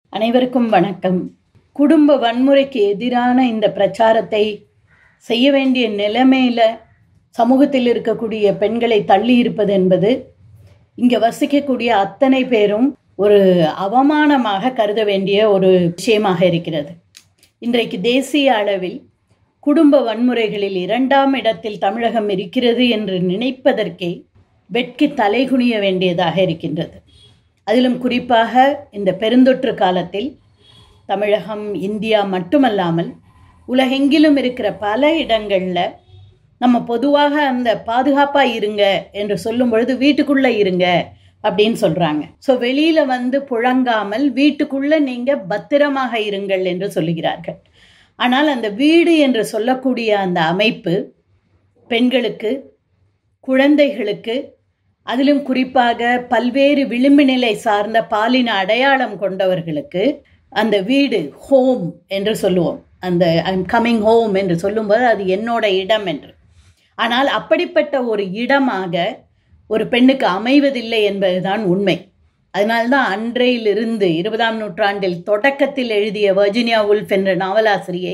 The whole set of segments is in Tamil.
அனைவருக்கும் வணக்கம் குடும்ப வன்முறைக்கு எதிரான இந்த பிரச்சாரத்தை செய்ய வேண்டிய நிலைமையில் சமூகத்தில் இருக்கக்கூடிய பெண்களை தள்ளி இருப்பது என்பது இங்கே வசிக்கக்கூடிய அத்தனை பேரும் ஒரு அவமானமாக கருத வேண்டிய ஒரு விஷயமாக இருக்கிறது இன்றைக்கு தேசிய அளவில் குடும்ப வன்முறைகளில் இரண்டாம் இடத்தில் தமிழகம் இருக்கிறது என்று நினைப்பதற்கே வெட்கி தலைகுனிய வேண்டியதாக இருக்கின்றது அதிலும் குறிப்பாக இந்த பெருந்தொற்று காலத்தில் தமிழகம் இந்தியா மட்டுமல்லாமல் உலகெங்கிலும் இருக்கிற பல இடங்களில் நம்ம பொதுவாக அந்த பாதுகாப்பாக இருங்க என்று சொல்லும் பொழுது வீட்டுக்குள்ளே இருங்க அப்படின்னு சொல்கிறாங்க ஸோ வெளியில் வந்து புழங்காமல் வீட்டுக்குள்ளே நீங்கள் பத்திரமாக இருங்கள் என்று சொல்லுகிறார்கள் ஆனால் அந்த வீடு என்று சொல்லக்கூடிய அந்த அமைப்பு பெண்களுக்கு குழந்தைகளுக்கு அதிலும் குறிப்பாக பல்வேறு விளிம்பு நிலை சார்ந்த பாலின அடையாளம் கொண்டவர்களுக்கு அந்த வீடு ஹோம் என்று சொல்லுவோம் அந்த ஐம் கம்மிங் ஹோம் என்று சொல்லும்போது அது என்னோட இடம் என்று ஆனால் அப்படிப்பட்ட ஒரு இடமாக ஒரு பெண்ணுக்கு அமைவதில்லை என்பதுதான் உண்மை அதனால்தான் அன்றையிலிருந்து இருபதாம் நூற்றாண்டில் தொடக்கத்தில் எழுதிய வர்ஜினியா உல்ஃப் என்ற நாவலாசிரியை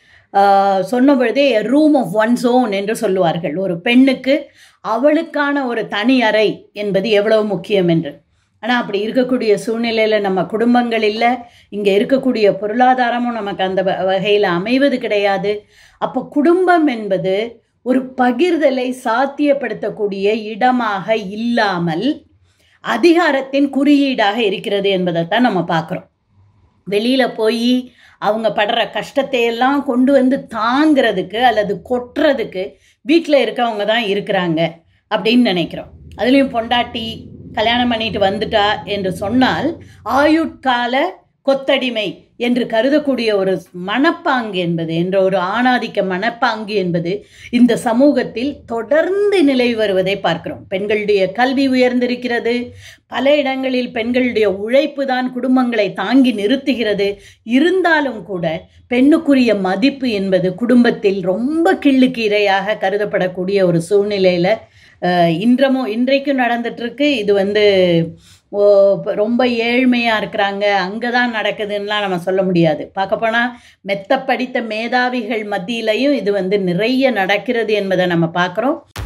சொன்ன பொழுதே ரூம் ஆஃப் ஒன் ஜோன் என்று சொல்லுவார்கள் ஒரு பெண்ணுக்கு அவளுக்கான ஒரு தனி அறை என்பது எவ்வளவு முக்கியம் என்று ஆனால் அப்படி இருக்கக்கூடிய சூழ்நிலையில் நம்ம குடும்பங்கள் இல்லை இங்கே இருக்கக்கூடிய பொருளாதாரமும் நமக்கு அந்த வகையில் அமைவது கிடையாது அப்போ குடும்பம் என்பது ஒரு பகிர்தலை சாத்தியப்படுத்தக்கூடிய இடமாக இல்லாமல் அதிகாரத்தின் குறியீடாக இருக்கிறது என்பதைத்தான் நம்ம பார்க்குறோம் வெளியில் போய் அவங்க படுற கஷ்டத்தையெல்லாம் கொண்டு வந்து தாங்கிறதுக்கு அல்லது கொட்டுறதுக்கு வீட்டில் இருக்கவங்க தான் இருக்கிறாங்க அப்படின்னு நினைக்கிறோம் அதுலேயும் பொண்டாட்டி கல்யாணம் பண்ணிட்டு வந்துட்டா என்று சொன்னால் ஆயுட்கால கொத்தடிமை என்று கருதக்கூடிய ஒரு மனப்பாங்கு என்பது என்ற ஒரு ஆணாதிக்க மனப்பாங்கு என்பது இந்த சமூகத்தில் தொடர்ந்து நிலவி வருவதை பார்க்கிறோம் பெண்களுடைய கல்வி உயர்ந்திருக்கிறது பல இடங்களில் பெண்களுடைய உழைப்பு தான் குடும்பங்களை தாங்கி நிறுத்துகிறது இருந்தாலும் கூட பெண்ணுக்குரிய மதிப்பு என்பது குடும்பத்தில் ரொம்ப கிள்ளுக்கீரையாக கருதப்படக்கூடிய ஒரு சூழ்நிலையில் இன்றமும் இன்றைக்கும் நடந்துட்டுருக்கு இது வந்து ஓ ரொம்ப ஏழ்மையாக இருக்கிறாங்க அங்கே தான் நடக்குதுன்னெலாம் நம்ம சொல்ல முடியாது பார்க்க போனால் மெத்த படித்த மேதாவிகள் மத்தியிலையும் இது வந்து நிறைய நடக்கிறது என்பதை நம்ம பார்க்குறோம்